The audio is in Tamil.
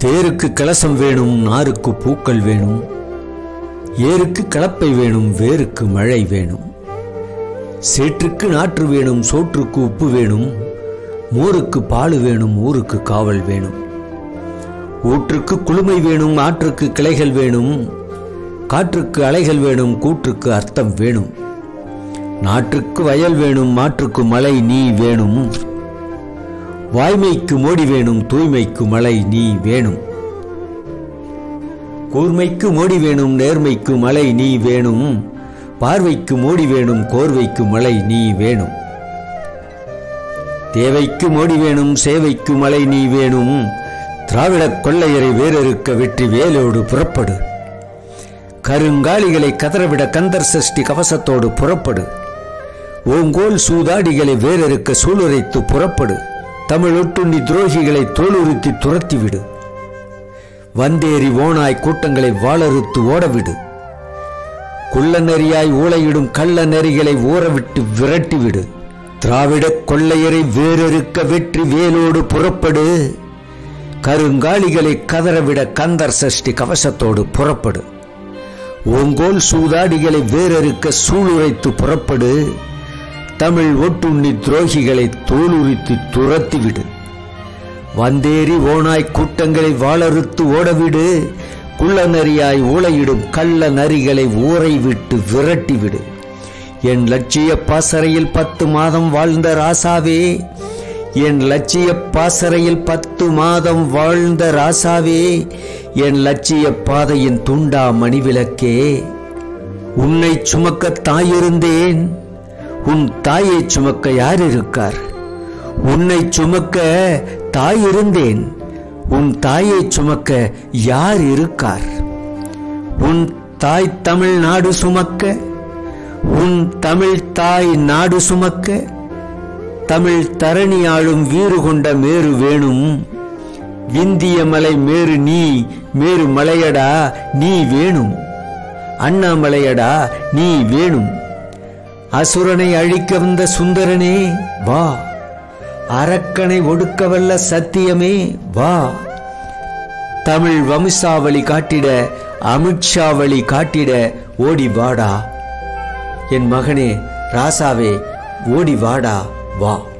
தேருக்கு கலசம் வேணும் நாருக்கு பூக்கள் வேணும் ஏருக்கு கலப்பை வேணும் வேருக்கு மழை வேணும் சேற்றுக்கு நாற்று வேணும் சோற்றுக்கு உப்பு வேணும் மோருக்கு பால் வேணும் ஊருக்கு காவல் வேணும் ஊற்றுக்கு குளுமை வேணும் ஆற்றுக்கு கிளைகள் வேணும் காற்றுக்கு அலைகள் வேணும் கூற்றுக்கு அர்த்தம் வேணும் நாற்றுக்கு வயல் வேணும் மாற்றுக்கு மழை நீ வேணும் வாய்மைக்கு மோடி வேணும் தூய்மைக்கு மழை நீ வேணும் கூர்மைக்கு மோடி வேணும் நேர்மைக்கு மழை நீ வேணும் பார்வைக்கு மோடி வேணும் கோர்வைக்கு மழை நீ வேணும் தேவைக்கு மோடி வேணும் சேவைக்கு மழை நீ வேணும் திராவிடக் கொள்ளையரை வேறறுக்க வெற்றி வேலோடு புறப்படு கருங்காலிகளை கதறவிட கந்தர் சஷ்டி கவசத்தோடு புறப்படு ஓங்கோல் சூதாடிகளை வேறறுக்க சூளுரைத்து புறப்படு தமிழ் ஒட்டுண்ணி துரோகிகளை தோலுறுத்தி துரத்திவிடு வந்தேறி ஓனாய் கூட்டங்களை வாளறுத்து ஓடவிடு குள்ள நெறியாய் ஊளையிடும் கள்ள நெறிகளை ஊறவிட்டு விரட்டிவிடு திராவிடக் கொள்ளையரை வேறறுக்க வெற்றி வேலோடு புறப்படு கருங்காலிகளை கதறவிட கந்தர் சஷ்டி கவசத்தோடு புறப்படு ஓங்கோல் சூதாடிகளை வேறறுக்க சூளுரைத்து புறப்படு தமிழ் ஒட்டுண்ணி துரோகிகளை தோலுரித்து துரத்திவிடு வந்தேறி ஓனாய் கூட்டங்களை வாளறுத்து ஓடவிடு குள்ள நரியாய் ஊளையிடும் கள்ள நரிகளை ஊரை விட்டு விரட்டிவிடு என் லட்சிய பாசறையில் பத்து மாதம் வாழ்ந்த ராசாவே என் லட்சிய பாசறையில் பத்து மாதம் வாழ்ந்த ராசாவே என் லட்சிய பாதையின் துண்டா மணிவிளக்கே உன்னை சுமக்க தாயிருந்தேன் உன் தாயை சுமக்க யார் இருக்கார் உன்னை சுமக்க தாய் இருந்தேன் உன் தாயை சுமக்க யார் இருக்கார் உன் தாய் தமிழ் நாடு சுமக்க உன் தமிழ் தாய் நாடு சுமக்க தமிழ் தரணி ஆளும் வீறு கொண்ட மேரு வேணும் விந்திய மலை மேரு நீ மேரு மலையடா நீ வேணும் அண்ணாமலையடா நீ வேணும் அசுரனை அழிக்க வந்த சுந்தரனே வா அரக்கனை ஒடுக்க வல்ல சத்தியமே வா தமிழ் வம்சாவளி காட்டிட அமித்ஷாவளி காட்டிட ஓடி வாடா என் மகனே ராசாவே ஓடி வாடா வா